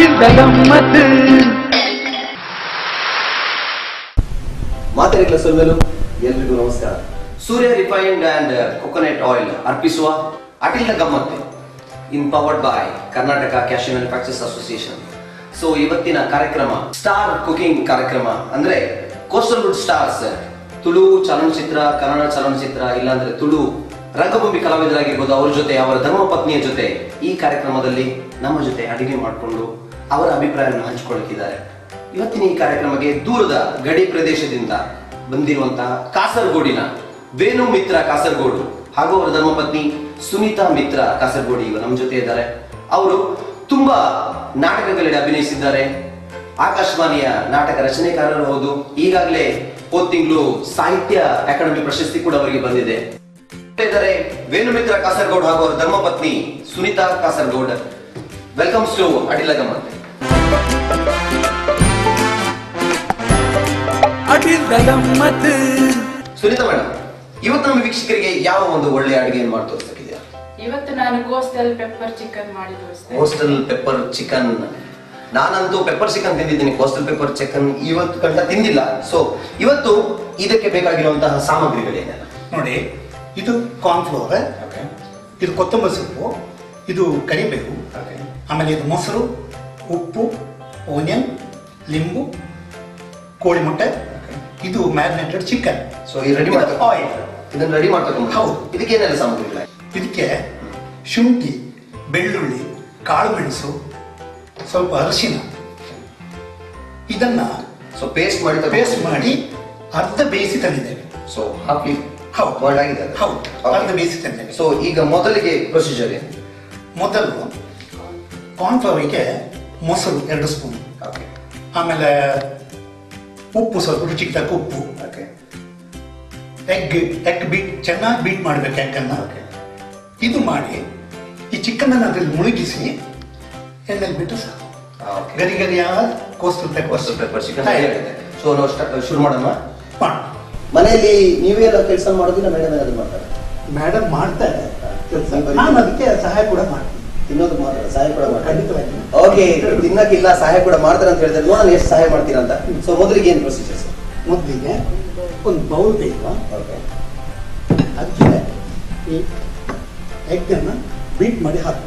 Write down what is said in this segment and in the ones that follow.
ಅಡಿಲ್ದ ಗಮ್ಮತ್ತು ಮಾತೆರೆಗಳ ಸೊಲ್ಲಲು ಎಲ್ರಿಗೂ ನಮಸ್ಕಾರ Surya refined and coconut oil ಅರ್ಪಿಸುವ ಅಟಿಲ್ನ ಗಮ್ಮತ್ತೆ in powered by Karnataka cashew manufacturers association so ಇವತ್ತಿನ ಕಾರ್ಯಕ್ರಮ ಸ್ಟಾರ್ ಕುಕಿಂಗ್ ಕಾರ್ಯಕ್ರಮ ಅಂದ್ರೆ ಕೋಸ್ಟಲ್ ವುಡ್ ಸ್ಟಾರ್ಸ್ ತುಳು ಚಲನಚಿತ್ರ ಕನ್ನಡ ಚಲನಚಿತ್ರ ಇಲ್ಲಾಂದ್ರೆ ತುಳು ರಂಗಭೂಮಿ ಕಲಾವಿದರಾಗಿರ್ಬೋದು ಅವ್ರ ಜೊತೆ ಅವರ ಧರ್ಮಪತ್ನಿಯ ಜೊತೆ ಈ ಕಾರ್ಯಕ್ರಮದಲ್ಲಿ ನಮ್ಮ ಜೊತೆ ಅಡಿಗೆ ಮಾಡಿಕೊಂಡು ಅವರ ಅಭಿಪ್ರಾಯವನ್ನು ಹಂಚಿಕೊಳ್ಳುತ್ತಿದ್ದಾರೆ ಇವತ್ತಿನ ಈ ಕಾರ್ಯಕ್ರಮಕ್ಕೆ ದೂರದ ಗಡಿ ಪ್ರದೇಶದಿಂದ ಬಂದಿರುವಂತಹ ಕಾಸರಗೋಡಿನ ವೇಣು ಮಿತ್ರ ಕಾಸರಗೋಡು ಹಾಗೂ ಅವರ ಧರ್ಮಪತ್ನಿ ಸುನೀತಾ ಮಿತ್ರ ಕಾಸರಗೋಡಿ ಇವರು ನಮ್ಮ ಜೊತೆ ಇದ್ದಾರೆ ಅವರು ತುಂಬಾ ನಾಟಕಗಳಲ್ಲಿ ಅಭಿನಯಿಸಿದ್ದಾರೆ ಆಕಾಶವಾಣಿಯ ನಾಟಕ ರಚನೆಕಾರರು ಹೌದು ಈಗಾಗಲೇ ಹೋದ ತಿಂಗಳು ಸಾಹಿತ್ಯ ಅಕಾಡೆಮಿ ಪ್ರಶಸ್ತಿ ಕೂಡ ಅವರಿಗೆ ಬಂದಿದೆ ಇದ್ದಾರೆ ವೇಣು ಮಿತ್ರ ಕಾಸರಗೋಡ್ ಹಾಗೂ ಅವರ ಧರ್ಮಪತ್ನಿ ಸುನೀತಾ ಕಾಸರಗೋಡ್ ವೆಲ್ಕಮ್ಸ್ ಟು ಅಡಿಲ ಗಮ್ಮತ್ ಅಡಿಲ್ದ ಗಮ್ಮತ್ತು ಸುನೀತಾ ಮೇಡಮ್ ಇವತ್ತು ನಮ್ಮ ವೀಕ್ಷಕರಿಗೆ ಯಾವ ಒಂದು ಒಳ್ಳೆಯ ಅಡುಗೆಯನ್ನು ಮಾಡಿ ತೋರಿಸ್ಬೇಕಿದೆಯಾ ಇವತ್ತು ನಾನು ಕೋಸ್ಟಲ್ ಪೆಪ್ಪರ್ ಚಿಕನ್ ಮಾಡಿ ತೋರಿಸ್ತೇನೆ ಕೋಸ್ಟಲ್ ಪೆಪ್ಪರ್ ಚಿಕನ್ ನಾನಂತೂ ಪೆಪ್ಪರ್ ಚಿಕನ್ ತಿಂದಿದ್ದೀನಿ ಕೋಸ್ಟಲ್ ಪೆಪ್ಪರ್ ಚಿಕನ್ ಇವತ್ತು ಕಂಡ ತಿಂದಿಲ್ಲ ಸೊ ಇವತ್ತು ಇದಕ್ಕೆ ಬೇಕಾಗಿರುವಂತಹ ಸಾಮಗ್ರಿಗಳೇನೆಲ್ಲ ನೋಡಿ ಇದು ಕಾರ್ನ್ಫ್ಲೋರ್ ಇದು ಕೊತ್ತಂಬರಿ ಸೊಪ್ಪು ಇದು ಕರಿಬೇವು ಆಮೇಲೆ ಇದು ಮೊಸರು ಉಪ್ಪು ಓನಿಯನ್ ಲಿಂಬು ಕೋಳಿ ಮೊಟ್ಟೆ ಇದು ಮ್ಯಾರಿನೇಟೆಡ್ ಚಿಕನ್ ಸೊ ಈ ರೆಡಿ ಮಾಡ್ತಾ ಆಯಿಲ್ ಇದನ್ನ ರೆಡಿ ಮಾಡ್ತಾ ಹೌದು. ಇದಕ್ಕೆ ಏನೆಲ್ಲ ಸಾಮಗ್ರಿಗಳ ಇದಕ್ಕೆ ಶುಂಠಿ ಬೆಳ್ಳುಳ್ಳಿ ಕಾಳುಮೆಣಸು ಸ್ವಲ್ಪ ಅರಿಶಿನ ಇದನ್ನ ಸೊ ಪೇಸ್ಟ್ ಮಾಡಿ ಪೇಸ್ಟ್ ಮಾಡಿ ಅರ್ಧ ಬೇಯಿಸಿ ತಂದಿದ್ದೇವೆ ಸೊ ಹಾಕಿ ಹೌದು. ಬಾಯ್ಲ್ ಆಗಿದೆ ಹೌದು ಅರ್ಧ ಬೇಯಿಸಿ ತಂದಿದ್ದೇವೆ ಸೊ ಈಗ ಮೊದಲಿಗೆ ಪ್ರೊಸೀಜರ್ ಏನು ಮೊದಲು ಕಾರ್ನ್ಫ್ಲವರಿಗೆ ಮೊಸರು ಎರಡು ಸ್ಪೂನ್ ಓಕೆ ಆಮೇಲೆ ಉಪ್ಪು ಸ್ವಲ್ಪ ರುಚಿಗೆ ತಕ್ಕ ಉಪ್ಪು ಓಕೆ ಎಗ್ ಎಗ್ ಬೀಟ್ ಚೆನ್ನಾಗಿ ಬೀಟ್ ಮಾಡಬೇಕು ಎಗ್ಗನ್ನು ಓಕೆ ಇದು ಮಾಡಿ ಈ ಚಿಕನ್ ಅನ್ನು ಅದ್ರಲ್ಲಿ ಮುಳುಗಿಸಿ ಎಣ್ಣೆಲಿ ಬಿಟ್ಟು ಸಾಕು ಓಕೆ ಗರಿ ಗರಿಯಾದ coastal coastal pepper chicken pepper so ನಾವು ಸ್ಟ- ಶುರು ಮಾಡೋಣ ಮಾಡಿ ಮನೆಯಲ್ಲಿ ನೀವೇ ಎಲ್ಲ ಕೆಲಸ ಮಾಡೋದಿಲ್ಲ ಮೇಡಮ್ ಏನಾದ್ರು ಮಾಡ್ತಾರೆ ಮೇಡಮ್ ಮಾಡ್ತಾರೆ ಕೆಲಸ ನೀವು ಬರೀ- ನಾನು ಅದಕ್ಕೆ ಸಹಾಯ ಕೂಡ ಮಾಡ್ತೀನಿ ತಿನ್ನೋದು ಮಾತ್ರ ಸಹಾಯ ಕೂಡ ಮಾಡ್ತಾರೆ ಖಂಡಿತವಾಗಿ ಓಕೆ ತಿನ್ನಕ್ಕಿಲ್ಲ ಸಹಾಯ ಕೂಡ ಮಾಡ್ತಾರೆ ಅಂತ ಹೇಳಿದ್ರೆ ನೋಡೋಣ ಎಷ್ಟು ಸಹಾಯ ಮಾಡ್ತೀರಾ ಅಂತ ಸೊ ಮೊದಲಿಗೆ ಏನು ಪ್ರೊಸೀಜರ್ಸ್ ಮೊದಲಿಗೆ ಒಂದು ಬೌಲ್ ಬೇಕು ಓಕೆ ಅದಕ್ಕೆ ಈ ಎಗ್ಗನ್ನು ಬೀಟ್ ಮಾಡಿ ಹಾಕು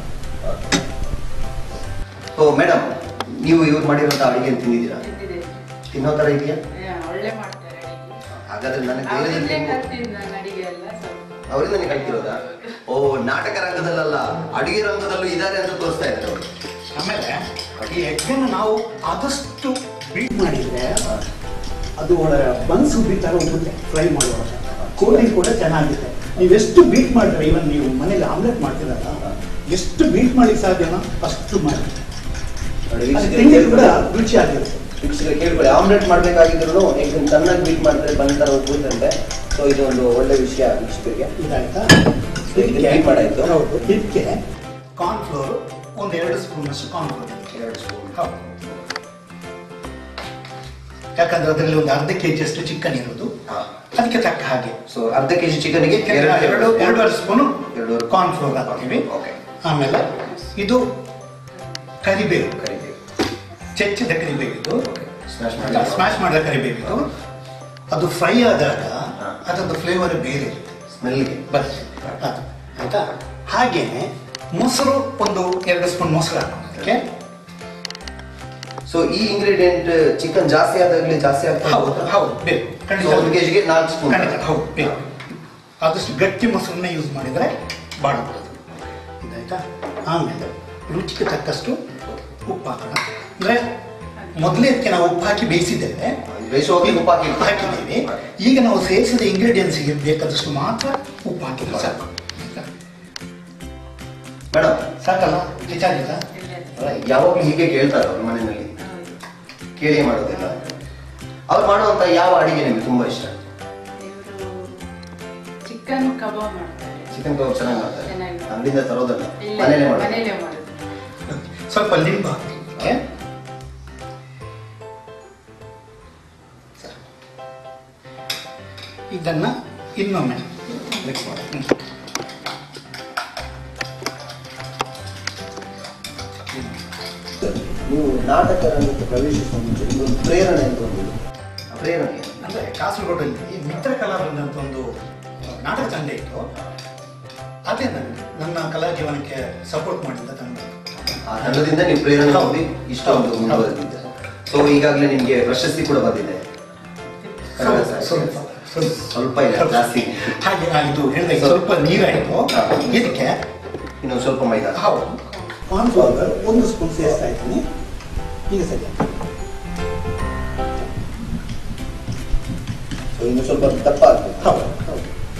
ಸೊ ಮೇಡಮ್ ನೀವು ಇವ್ರು ಮಾಡಿರುವಂತ ಅಡಿಗೆ ತಿಂದಿದ್ದೀರಾ ತಿಂದಿದೆ ತಿನ್ನೋ ತರ ಇದೆಯಾ ಆ, ಒಳ್ಳೆ ಮಾಡ್ತಾರೆ ಅಡಿಗೆ ಹಾಗಾದ್ರೆ ನನಗೆ ಅವರಿಂದಲೇ ಬೇರೆ ಕಲ್ತಿದ್ದು ನಾನು ಅಡಿಗೆ ಎಲ್ಲ ಸ್ವಲ್ಪ ಅವರಿಂದ ನೀವು ಕಲ್ತಿರೋದಾ ಓ ನಾಟಕ ರಂಗದಲ್ಲಲ್ಲ ಅಡಿಗೆ ರಂಗದಲ್ಲೂ ಇದ್ದಾರೆ ಅಂತ ತೋರಿಸ್ತಾ ಇದ್ದಾರೆ ಅವರು ಆಮೇಲೆ ಈ ಎಗ್ಗನ್ನು ನಾವು ಆದಷ್ಟು ಬೀಟ್ ಮಾಡಿದ್ರೆ ಅದು ಒಳ್ಳೆ ಬನ್ಸ್ ಬಿಟ್ಟಾಗ ಹೋಗುತ್ತೆ ಫ್ರೈ ಮಾಡುವಾಗ ಕೋಳಿ ಕೂಡ ಚೆನ್ನಾಗಿದೆ ನೀವೆಷ್ಟು ಬೀಟ್ ಮಾಡಿದ್ರೆ ಇವನ್ ನೀವು ಮನೇಲಿ ಆಮ್ಲೆಟ್ ಮಾಡ್ತೀರಲ್ಲ ಎಷ್ಟು ಬೀಟ್ ಮಾಡ್ಲಿಕ್ಕೆ ಸಾಧ್ಯನೋ ಅಷ್ಟು ಮಾಡಿ ನೋಡಿ ಅದು ವೀಕ್ಷಕರಿಗೆ ತಿಂಡಿ ಕೂಡ ಕೇಳ್ಕೊಳ್ಳಿ. ರುಚಿಯಾಗಿರುತ್ತೆ ವೀಕ್ಷಕರಿಗೆ ಕೇಳ್ಕೊಳ್ಳಿ ಆಮ್ಲೆಟ್ ಮಾಡ್ಬೇಕಾಗಿದ್ರು ಎಗ್ ಚೆನ್ನಾಗಿ ಬೀಟ್ ಮಾಡಿದ್ರೆ ಬಂತರ ಕೂತಂತೆ ಸೊ ಇದು ಒಂದು ಒಳ್ಳೆ ವಿಷಯ ವೀಕ್ಷಕರಿಗೆ ಇದಾಯ್ತಾ So, ಇದಕ್ಕೆ beat ಮಾಡಾಯ್ತು? ಹೌದು ಇದಕ್ಕೆ ಕಾರ್ನ್ಫ್ಲೋರ್ ಒಂದು ಎರಡು ಸ್ಪೂನ್ ಅಷ್ಟು ಕಾರ್ನ್ಫ್ಲೋರ್ ಎರಡು ಸ್ಪೂನ್ ಹೌದು ಯಾಕಂದ್ರೆ ಅದರಲ್ಲಿ ಒಂದು ಅರ್ಧ ಕೆ ಅಷ್ಟು ಚಿಕನ್ ಇರೋದು ಹಾ. ಅದಕ್ಕೆ ತಕ್ಕ ಹಾಗೆ ಸೊ ಅರ್ಧ ಕೆಜಿ ಚಿಕನ್ಗೆ ಎರಡು ಎರಡು ಎರಡೂವರೆ ಸ್ಪೂನು ಎರಡೂವರೆ. ಕಾರ್ನ್ಫ್ಲೋರ್ ಹಾಕ್ತೀವಿ ಓಕೆ ಆಮೇಲೆ ಇದು ಕರಿಬೇವು ಕರಿಬೇವು ಚೆಚ್ಚಿದ ಕರಿಬೇವು ಇದು ಓಕೆ ಸ್ಮ್ಯಾಶ್ ಮಾಡಿ ಸ್ಮ್ಯಾಶ್ ಮಾಡಿದ ಕರಿಬೇವು ಇದು ಅದು ಫ್ರೈ ಆದಾಗ ಹಾ. ಅದರದ್ದು ಫ್ಲೇವರ್ ಬೇರೆ ಇರುತ್ತೆ ಸ್ಮೆಲ್ಗೆ ಬಸ್ ಅದು ಆಯ್ತಾ ಹಾಗೇನೆ ಮೊಸರು ಒಂದು ಎರಡು ಸ್ಪೂನ್ ಮೊಸರು ಹಾಕೋದಕ್ಕೆ ಸೊ ಈ ಇಂಗ್ರೀಡಿಯೆಂಟ್ ಚಿಕನ್ ಜಾಸ್ತಿ ಆದಾಗಲೇ ಜಾಸ್ತಿ ಆಗ್ತಾ ಹೌದು ಹೌದು ಬೇಕು ಖಂಡಿತ ಒಂದು ಕೆಜಿಗೆ ನಾಲ್ಕು ಸ್ಪೂನ್ ಖಂಡಿತ ಹೌದು ಬೇಕು ಆದಷ್ಟು ಗಟ್ಟಿ ಮೊಸರನ್ನ ಯೂಸ್ ಮಾಡಿದರೆ ಭಾಳ ಬರೋದು ಇದಾಯ್ತಾ ಆಮೇಲೆ ರುಚಿಗೆ ತಕ್ಕಷ್ಟು ಉಪ್ಪು ಹಾಕೋಣ ಅಂದರೆ ಮೊದಲೇ ಅದಕ್ಕೆ ನಾವು ಉಪ್ಪು ಹಾಕಿ ಬೇಯಿಸಿದ್ದೇವೆ ಬೇಯಿಸುವಾಗ ಉಪ್ಪು ಹಾಕಿರ್ತೀವಿ. ಹಾಕಿದ್ದೀವಿ ಈಗ ನಾವು ಸೇರಿಸಿದ ಇಂಗ್ರೀಡಿಯೆಂಟ್ಸ್ಗೆ ಬೇಕಾದಷ್ಟು ಮಾತ್ರ ಉಪ್ಪು ಹಾಕಿದ್ರೆ ಸಾಕು ಮೇಡಮ್ ಸಾಕಲ್ಲ ಹೆಚ್ಚಾಗಿಲ್ಲ ಯಾವಾಗಲೂ ಹೀಗೆ ಕೇಳ್ತಾರೆ ಅವ್ರ ಮನೆಯಲ್ಲಿ ಹೌದು. ಕೇಳಿ ಮಾಡೋದಿಲ್ಲ ಅವ್ರು ಮಾಡುವಂತ ಯಾವ ಅಡಿಗೆ ನಿಮ್ಗೆ ತುಂಬಾ ಇಷ್ಟ ಇವರು ಚಿಕನ್ ಕಬಾಬ್ ಮಾಡ್ತಾರೆ ಚಿಕನ್ ಕಬಾಬ್ ಚೆನ್ನಾಗಿ ಮಾಡ್ತಾರೆ ಚೆನ್ನಾಗಿ ಮಾಡ್ತಾರೆ. ಅಂಗಡಿಯಿಂದ ತರೋದಲ್ಲ ಇಲ್ಲ ಮನೇಲೆ ಮಾಡೋದು ಮನೇಲೆ ಮಾಡೋದು ಸ್ವಲ್ಪ ಲಿಂಬು ಹಾಕಲಿಕ್ಕೆ ಇದನ್ನ ಇನ್ನೊಮ್ಮೆ ಮಿಕ್ಸ್ ಮಾಡಿ ಹ್ಮ್. ನೀವು ನಾಟಕ ರಂಗಕ್ಕೆ ಪ್ರವೇಶಿಸುವ ಮುಂಚೆ ನಿಮ್ಗೊಂದು ಪ್ರೇರಣೆ ಅಂತ ಒಂದು ಇದೆ. ಆ ಪ್ರೇರಣೆ ಏನು? ಅಂದರೆ ಕಾಸರಗೋಡಲ್ಲಿ ಈ ಮಿತ್ರ ಕಲಾವೃಂದ ಅಂತ ಒಂದು ನಾಟಕ ತಂಡ ಇತ್ತು ಅದೇ ನನಗೆ ನನ್ನ ಕಲಾ ಜೀವನಕ್ಕೆ ಸಪೋರ್ಟ್ ಮಾಡಿದ್ದ ತಂಡ ಆ ತಂಡದಿಂದ ನೀವು ಪ್ರೇರಣೆ ಹೌದು. ಹೊಂದಿ ಇಷ್ಟೊಂದು ಹೌದು. ಮುಂದುವರೆದಿದ್ದೆ ಸೊ ಈಗಾಗಲೇ ನಿಮಗೆ ಪ್ರಶಸ್ತಿ ಕೂಡ ಬಂದಿದೆ ಕನ್ನಡ ಸ್ವಲ್ಪ ಸಾಹಿತ್ಯ. ಸ್ವಲ್ಪ ಸ್ವಲ್ಪ ಸ್ವಲ್ಪ ಇಲ್ಲ ಜಾಸ್ತಿ ಹಾಗೆ ಆ ಇದು ಹೇಳಿದೆ ಸ್ವಲ್ಪ. ಸ್ವಲ್ಪ ನೀರಾಯಿತು ಹಾ. ಇದಕ್ಕೆ ಇನ್ನು ಸ್ವಲ್ಪ ಮೈದಾ ಹೌದು ಕಾರ್ನ್ ಫ್ಲವರ್ ಒಂದು ಸ್ಪೂನ್ ಸೇರಿಸ್ತಾ ಇದ್ದೀನಿ ಈಗ ಸರಿ ಸೊ ಇನ್ನು ಸ್ವಲ್ಪ ದಪ್ಪ ಆಗ್ಬೇಕು ಹೌದು ಹೌದು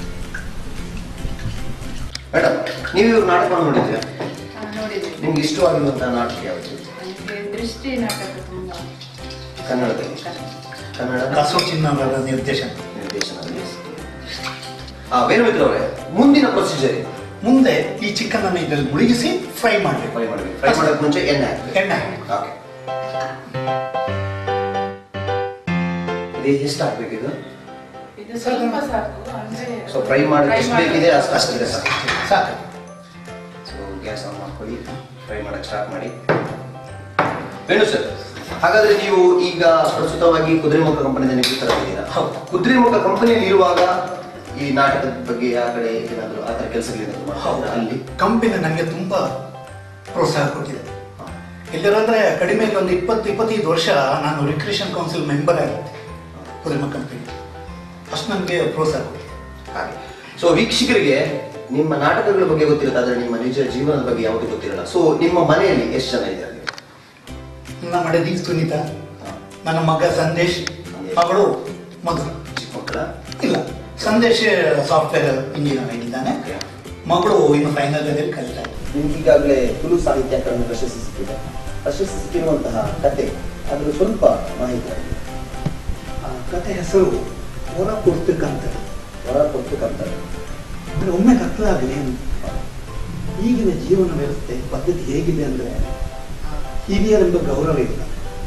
ಮೇಡಮ್ ನೀವು ಇವ್ರ ನಾಟಕವನ್ನು ನೋಡಿದ್ಯಾ ಆ, ನೋಡಿದ್ವಿ ನಿಮ್ಗೆ ಇಷ್ಟವಾಗಿರುವಂತಹ ನಾಟಕ ಯಾವುದು ನನಗೆ ದೃಷ್ಟಿ ನಾಟಕ ತುಂಬಾ ಕನ್ನಡದಲ್ಲಿ ಕಷ್ಟ. ಕನ್ನಡ ದಾಸೋ ಚಿನ್ನವರ ನಿರ್ದೇಶನ ನಿರ್ದೇಶನದಲ್ಲಿ ಆ ವೇಣುಮಿತ್ರ ಅವರೇ ಮುಂದಿನ ಪ್ರೊಸೀಜರ್ ಮುಂದೆ ಈ ಚಿಕನ್ ಅನ್ನು ಇದರಲ್ಲಿ ಮುಳುಗಿಸಿ ಫ್ರೈ ಮಾಡಬೇಕು ಫ್ರೈ ಮಾಡಬೇಕು ಫ್ರೈ ಮಾಡೋಕೆ ಮುಂಚೆ ಎಣ್ಣೆ ಹಾಕ್ಬೇಕು ಎಣ್ಣೆ ಹಾಕ್ಬೇಕು. ಓಕೆ ಇದು ಎಷ್ಟು ಹಾಕ್ಬೇಕು ಇದು ಇದು ಸ್ವಲ್ಪ ಸಾಕು ಅಂದ್ರೆ ಸೊ ಫ್ರೈ ಮಾಡೋಕೆ ಎಷ್ಟು fry ಬೇಕಿದೆ ಅಷ್ಟು ಮಾಡೋಕೆ ಅಷ್ಟಿದೆ ಸಾಕು ಸಾಕು ಸೊ ಗ್ಯಾಸ್ ಆನ್ ಮಾಡ್ಕೊಳ್ಳಿ ಫ್ರೈ ಮಾಡಕ್ಕೆ ಸ್ಟಾರ್ಟ್ ಮಾಡಿ ವೇಣು ಸರ್ ಹಾಗಾದ್ರೆ ನೀವು ಈಗ ಪ್ರಸ್ತುತವಾಗಿ ಕುದುರೆಮುಖ ಕಂಪನಿಯಿಂದ ನಿವೃತ್ತರಾಗಿದ್ದೀರಾ ಹೌದು. ಕುದುರೆಮುಖ ಕಂಪನಿಯಲ್ಲಿ ಇರುವಾಗ ಈ ನಾಟಕದ ಬಗ್ಗೆ ಆ ಕಡೆ ಏನಾದರೂ ಆ ಥರ ಕೆಲಸಗಳೇನಾದ್ರು ಮಾಡ್ತಾ ಅಲ್ಲಿ ಕಂಪನಿ ನನಗೆ ತುಂಬಾ ಪ್ರೋತ್ಸಾಹ ಕೊಟ್ಟಿದೆ ಎಲ್ಲರಂದ್ರೆ ಕಡಿಮೆ ಒಂದು ಇಪ್ಪತ್ತು ಇಪ್ಪತ್ತೈದು ವರ್ಷ ನಾನು ರಿಕ್ರಿಯೇಷನ್ ಕೌನ್ಸಿಲ್ ಮೆಂಬರ್ ಆಗಿದ್ದೆ ಕುದುರೆಮ ಕಂಪನಿ ಅಷ್ಟು ನನಗೆ ಪ್ರೋತ್ಸಾಹ ಕೊಟ್ಟಿದೆ ಹಾಗೆ ಸೊ ವೀಕ್ಷಕರಿಗೆ ನಿಮ್ಮ ನಾಟಕಗಳ ಬಗ್ಗೆ ಗೊತ್ತಿರುತ್ತೆ ಆದ್ರೆ ನಿಮ್ಮ ನಿಜ ಜೀವನದ ಬಗ್ಗೆ ಯಾವುದು ಗೊತ್ತಿರಲ್ಲ ಸೊ ನಿಮ್ಮ ಮನೆಯಲ್ಲಿ ಎಷ್ಟು ಜನ ಇದ್ದಾರೆ ನನ್ನ ಮಡದಿ ಸುನೀತಾ ನನ್ನ ಮಗ ಸಂದೇಶ್ ಮಗಳು ಮಧು ಚಿಕ್ಕ ಮಕ್ಕಳ ಇಲ್ಲ ಸಂದೇಶ್ ಸಾಫ್ಟ್ವೇರ್ ಇಂಜಿನಿಯರ್ ಆಗಿದ್ದಾನೆ ಮಗಳು ಇನ್ನು ಫೈನಲ್ ಇಯರ್ ಕಲಿತಾ ಇದ್ದಾಳೆ. ನಿಮ್ಗೆ ಈಗಾಗಲೇ ತುಳು ಸಾಹಿತ್ಯ ಅಕಾಡೆಮಿ ಪ್ರಶಸ್ತಿ ಸಿಕ್ಕಿದೆ ಪ್ರಶಸ್ತಿ ಸಿಕ್ಕಿರುವಂತಹ ಕತೆ ಅದ್ರ ಸ್ವಲ್ಪ ಮಾಹಿತಿ ಆಗಿದೆ. ಆ ಕತೆ ಹೆಸರು ಹೊರ ಕೊಡ್ತಕ್ಕಂಥ ಹೊರ ಕೊಡ್ತಕ್ಕಂಥದ್ದು ಅಂದ್ರೆ ಒಮ್ಮೆ ಕತ್ತಲಾಗಲಿ ಅಂತ ಈಗಿನ ಜೀವನ ವ್ಯವಸ್ಥೆ ಪದ್ಧತಿ ಹೇಗಿದೆ ಅಂದ್ರೆ ಹಿರಿಯರೆಂಬ ಗೌರವ ಇಲ್ಲ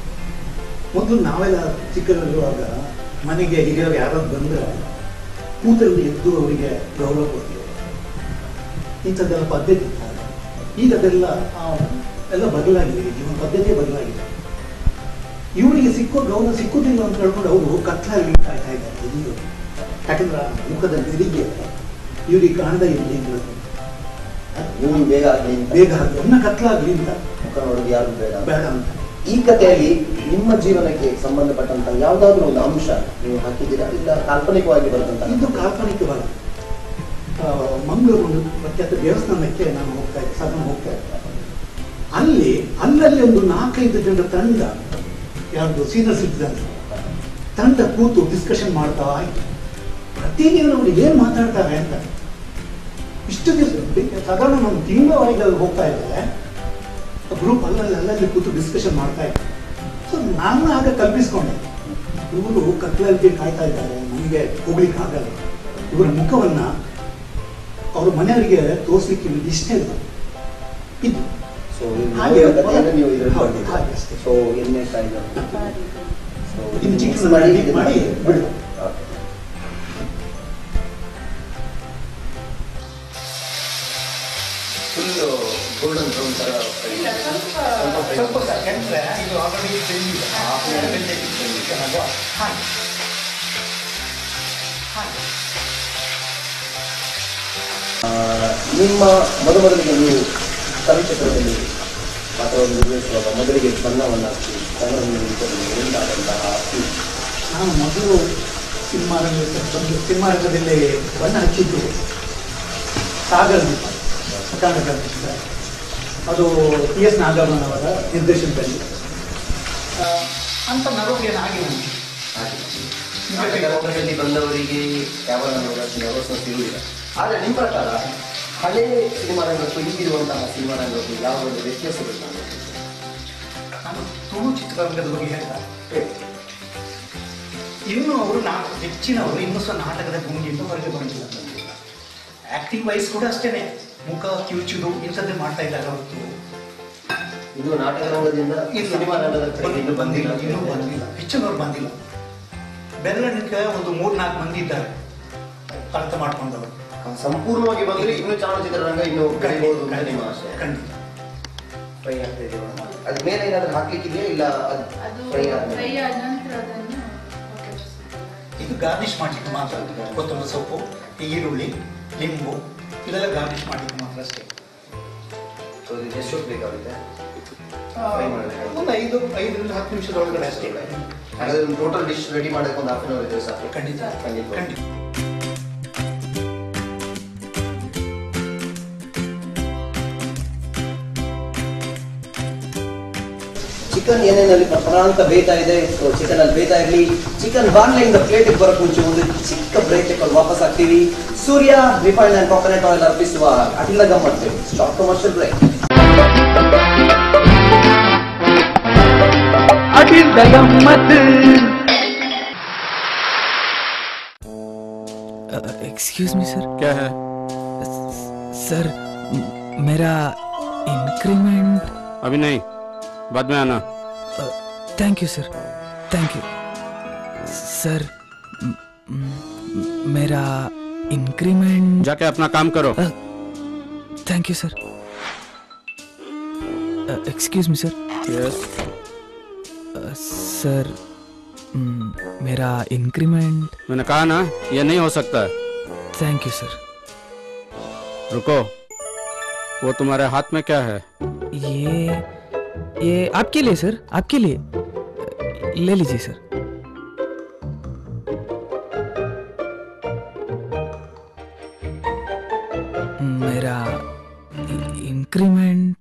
ಮೊದಲು ನಾವೆಲ್ಲ ಚಿಕ್ಕದಲ್ಲಿರುವಾಗ ಮನೆಗೆ ಹಿರಿಯರು ಯಾರಾದ್ರು ಬಂದ್ರೆ ಕೂತಲ್ಲಿ ಎದ್ದು ಅವರಿಗೆ ಗೌರವ ಕೊಡ್ತೀವಿ ಇಂಥದ್ದೆಲ್ಲ ಪದ್ಧತಿ ಇತ್ತು ಆಗ. ಈಗ ಅದೆಲ್ಲ ಆ, ಎಲ್ಲ ಬದಲಾಗಿದೆ ಈಗ ಜೀವನ ಪದ್ಧತಿಯೇ ಬದಲಾಗಿದೆ ಇವರಿಗೆ ಸಿಕ್ಕೋ ಗೌರವ ಸಿಕ್ಕುದಿಲ್ಲ ಅಂತ ಹೇಳ್ಕೊಂಡು ಅವರು ಕತ್ಲಾಗಿ ಕಾಯ್ತಾ ಇದ್ದಾರೆ ಎಲ್ಲಿಯೂ ಯಾಕಂದ್ರೆ ಆ ಮುಖದ ನಿರಿಗೆ ಇವರಿಗೆ ಕಾಣದ ಇರಲಿ ಅಂತ ನೀವು ಬೇಗ ಆಗಲಿ ಅಂತ ಬೇಗ ಹಾಕಿ ಒಮ್ಮೆ ಕತ್ಲಾಗ್ಲಿ ಅಂತ ಮುಖ ನೋಡೋದು ಯಾರು ಬೇಡ ಬೇಡ ಅಂತ ಈ ಕಥೆಯಲ್ಲಿ ನಿಮ್ಮ ಜೀವನಕ್ಕೆ ಸಂಬಂಧಪಟ್ಟಂತ ಯಾವ್ದಾದ್ರು ಒಂದು ಅಂಶ ನೀವು ಹಾಕಿದ್ದೀರಾ ಇಲ್ಲ ಕಾಲ್ಪನಿಕವಾಗಿ ಬರುತ್ತಂತ ಇದು ಕಾಲ್ಪನಿಕವಲ್ಲ ಆ, ಮಂಗಳೂರು ಒಂದು ಪ್ರಖ್ಯಾತ ದೇವಸ್ಥಾನಕ್ಕೆ ನಾನು ಹೋಗ್ತಾ ಇದ್ದೆ ಸಾಧನ ಹೋಗ್ತಾ ಇದ್ದೆ ಅಲ್ಲಿ ಅಲ್ಲಲ್ಲಿ ಒಂದು ನಾಲ್ಕೈದು ಜನರ ತಂಡ ಯಾರ್ದು ಸೀನಿಯರ್ ಸಿಟಿಸನ್ಸ್ ತಂಡ ಕೂತು ಡಿಸ್ಕಷನ್ ಮಾಡ್ತಾ ಇತ್ತು ಪ್ರತಿದಿನ ಅವ್ರು ಏನ್ ಮಾತಾಡ್ತಾರೆ ಅಂತ ಇಷ್ಟು ದಿವಸ ಸಾಧಾರಣ ಒಂದು ತಿಂಗಳವರೆಗೆ ಅಲ್ಲಿ ಹೋಗ್ತಾ ಇದ್ದಾರೆ ಗ್ರೂಪ್ ಅಲ್ಲಲ್ಲಿ ಅಲ್ಲಲ್ಲಿ ಕೂತು ಡಿಸ್ಕಷನ್ ಮಾಡ್ತಾ ಇದ್ದಾರೆ ಸೊ ನಾನು ಆಗ ಕಲ್ಪಿಸ್ಕೊಂಡೆ ಇವರು ಕತ್ಲಲ್ಲಿ ಕಾಯ್ತಾ ಇದ್ದಾರೆ ನನಗೆ ಹೋಗ್ಲಿಕ್ಕೆ ಆಗಲ್ಲ ಇವರ ಮುಖವನ್ನ ಅವ್ರ ಮನೆಯವರಿಗೆ ತೋರಿಸ್ಲಿಕ್ಕೆ ಇವ್ರಿಗೆ ಇಷ್ಟ ಇಲ್ಲ ಇದು ಸೊ ಹಾಗೆ ನೀವು ಇದರಲ್ಲಿ ಹೌದು, ಬರ್ತಿದ್ದೀರಾ. ಹಾಗೆ ಅಷ್ಟೇ. ಸೊ ಎಣ್ಣೆ ಕಾಯ್ದು ಸೊ ಇನ್ನು ಚಿಕ್ಕ mix ಮಾಡಿ ಮಾಡಿ ಮಾಡಿ ಬಿಡು. Okay. ಫುಲ್ ಗೋಲ್ಡನ್ ಬ್ರೌನ್ ತರ ಇಲ್ಲ, ಸ್ವಲ್ಪ ಸ್ವಲ್ಪ fry ಸ್ವಲ್ಪ ಮಾಡಿ. ಯಾಕಂದ್ರೆ ಇದು ಆಲ್ರೆಡಿ ಬೆಂದಿದೆ ಬೆಂದಿದೆ ಅಲ್ವಾ? ಹಾಗೆ ಹಾಗೆ ಆ, ನಿಮ್ಮ ಮೊದಮೊದಲಿಗೆ ನೀವು ಚಲನಚಿತ್ರದಲ್ಲಿ ಪಾತ್ರವನ್ನು ನಿರ್ವಹಿಸುವಾಗ ಮೊದಲಿಗೆ ಬಣ್ಣವನ್ನು ಹಚ್ಚಿ ಕನ್ನಡವನ್ನು ನಿರ್ಮಿಸಲು ಉಂಟಾದಂತಹ feel. ನಾನು ಮೊದಲು ಸಿನಿಮಾ ರಂಗಕ್ಕೆ ಬಂದು ಸಿನಿಮಾ ರಂಗದಲ್ಲಿ ಬಣ್ಣ ಹಚ್ಚಿದ್ದು ಸಾಗರ್ ದೀಪ ಕನ್ನಡ ಚಿತ್ರ ಅದು ಪಿ ಎಸ್ ನಾಗಮ್ಮನವರ ನಿರ್ದೇಶನದಲ್ಲಿ ಆ, ಅಂತ ನರೋಗೇನಾಗಿ ನನಗೆ ಹಾಗೆ. ನಾಟಕರಂಗದಲ್ಲಿ ಬಂದವರಿಗೆ ಯಾವ ಅವಕಾಶ ಸಿಗುವುದಿಲ್ಲ ಆದರೆ ನಿಮ್ಮ ಪ್ರಕಾರ ಹಳೆ ಸಿನಿಮಾ ರಂಗಕ್ಕೂ ಈಗಿರುವಂತಹ ಸಿನಿಮಾ ರಂಗಕ್ಕೂ ಯಾವ ಒಂದು ವ್ಯತ್ಯಾಸಗಳು ಕಾಣುತ್ತೆ? ನಾನು ತುಳು ಚಿತ್ರರಂಗದ ಬಗ್ಗೆ ಹೇಳ್ದ ಇನ್ನು ಅವರು ನಾ ಹೆಚ್ಚಿನವರು ಇನ್ನೂ ಸಹ ನಾಟಕದ ಗುಂಗಿಂದ ಹೊರಗೆ ಬಂದಿಲ್ಲ ಆಕ್ಟಿಂಗ್ ವೈಸ್ ಕೂಡ ಅಷ್ಟೇನೆ ಮುಖ ಕಿವುಚುದು ಇಂಥದ್ದೇ ಮಾಡ್ತಾ ಇದ್ದಾರೆ ಹೊರತು ಇದು ನಾಟಕ ರಂಗದಿಂದ ಈ ಸಿನಿಮಾ ರಂಗದ ಕಡೆಗೆ ಇನ್ನೂ ಬಂದಿಲ್ಲ ಅಂತ ಇನ್ನೂ ಹೇಳ್ತಾರೆ. ಬಂದಿಲ್ಲ ಹೆಚ್ಚಿನವ್ರು ಬಂದಿಲ್ಲ ಬೆರಳಿಗೆ ಒಂದು ಮೂರ್ನಾಲ್ಕು ಮಂದಿ ಇದ್ದಾರೆ ಅರ್ಥ ಮಾಡ್ಕೊಂಡವರು ಸಂಪೂರ್ಣವಾಗಿ ಬಂದ್ರೆ ಇನ್ನು ಚಲನಚಿತ್ರ ರಂಗ ಇನ್ನು ಬೆಳಿಬಹುದು ಅಂತ ನಿಮ್ಮ ಆಶಯ ಖಂಡಿತ ಫ್ರೈ ಆಗ್ತಾ ಇದೆಯಾ ಅದ್ರ ಮೇಲೆ ಏನಾದ್ರು ಹಾಕ್ಲಿಕ್ಕಿದೆಯಾ ಇಲ್ಲ ಅದು ಫ್ರೈ ಆದ್ಮೇಲೆ ಫ್ರೈ ಆದ ನಂತರ ಅದನ್ನು ಓಕೆ ಇದು ಗಾರ್ನಿಷ್ ಮಾಡಲಿಕ್ಕೆ ಮಾತ್ರ ಕೊತ್ತಂಬರಿ ಸೊಪ್ಪು ಈ ಈರುಳ್ಳಿ ಲಿಂಬು ಇದೆಲ್ಲ ಗಾರ್ನಿಷ್ ಮಾಡಲಿಕ್ಕೆ ಮಾತ್ರ ಅಷ್ಟೇ ಸೊ ಇದು ಎಷ್ಟು ಹೊತ್ತು ಬೇಕಾಗುತ್ತೆ ಆ, Fry ಮಾಡ್ಬೇಕಾಗುತ್ತೆ. ಒಂದು ಐದು ಐದರಿಂದ ಹತ್ತು ನಿಮಿಷದ ಒಳಗಡೆ ಅಷ್ಟೇ ಹಾಗಾದ್ರೆ ಒಂದು ಟೋಟಲ್ ಡಿಶ್ ರೆಡಿ ಮಾಡೋಕೆ ಒಂದು ಹಾಫ್ ಅನ್ ಅವರ್ ಇದೆ ಸಾಕು ಖಂಡಿತ ಖಂಡಿತ. ಖಂಡಿತ ಚಿಕನ್ ಏನೇನಲ್ಲಿ ಪರ ಅಂತ ಬೇಯ್ತಾ ಇದೆ ಚಿಕನ್ ಅಲ್ಲಿ ಬೇಯ್ತಾ ಇರಲಿ ಚಿಕನ್ ಬಾಣ್ಲಿಂದ ಪ್ಲೇಟ್ ಬರೋಕ್ ಮುಂಚೆ ಒಂದು ಚಿಕ್ಕ ಬ್ರೇಕ್ ತಗೊಂಡು ವಾಪಸ್ ಆಗ್ತೀವಿ Surya refined and coconut oil ಅರ್ಪಿಸುವ ಅಟಿಲ ಗಮ್ಮತ್ತು ಶಾರ್ಟ್ ಕಮರ್ಷಿಯಲ್ ಬ್ರೇಕ್ ಅಡಿಲ್ದ ಗಮ್ಮತ್ತು एक्सक्यूज मी सर क्या है सर म- मेरा इंक्रीमेंट अभी नहीं बाद में आना thank you sir thank you sir म- म- मेरा इंक्रीमेंट जाके अपना काम करो thank you sir excuse me sir yes sir म, मेरा इंक्रीमेंट मैंने कहा ना ये नहीं हो सकता है थैंक यू सर रुको वो तुम्हारे हाथ में क्या है ये ये आपके लिए सर आपके लिए ले लीजिए सर मेरा इंक्रीमेंट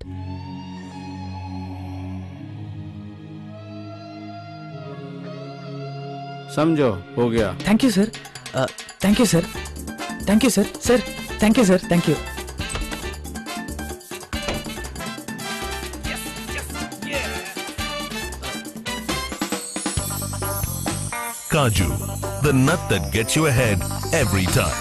समझो हो गया thank you sir thank you sir thank you sir sir thank you sir thank you Kaju, the nut that gets you ahead every time.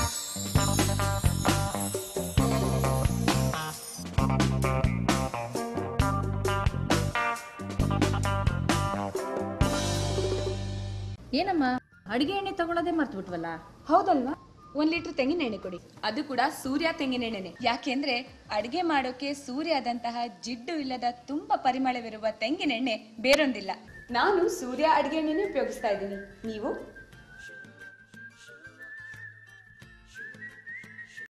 ಏನಮ್ಮ ಅಡಿಗೆ ಎಣ್ಣೆ ತಗೊಳ್ಳೋದೇ ಮರ್ತ್ಬಿಟ್ವಲ್ಲ ಹೌದಲ್ವಾ ಒಂದ್ ಲೀಟರ್ ತೆಂಗಿನ ಎಣ್ಣೆ ಕೊಡಿ ಅದು ಕೂಡ ಸೂರ್ಯ ತೆಂಗಿನ ಎಣ್ಣೆನೆ ಯಾಕೆಂದ್ರೆ ಅಡಿಗೆ ಮಾಡೋಕೆ ಸೂರ್ಯದಂತಹ ಜಿಡ್ಡು ಇಲ್ಲದ ತುಂಬಾ ಪರಿಮಳವಿರುವ ತೆಂಗಿನ ಎಣ್ಣೆ ಬೇರೊಂದಿಲ್ಲ ನಾನು ಸೂರ್ಯ ಅಡಿಗೆ ಎಣ್ಣೆನೆ ಉಪಯೋಗಿಸ್ತಾ ಇದ್ದೀನಿ ನೀವು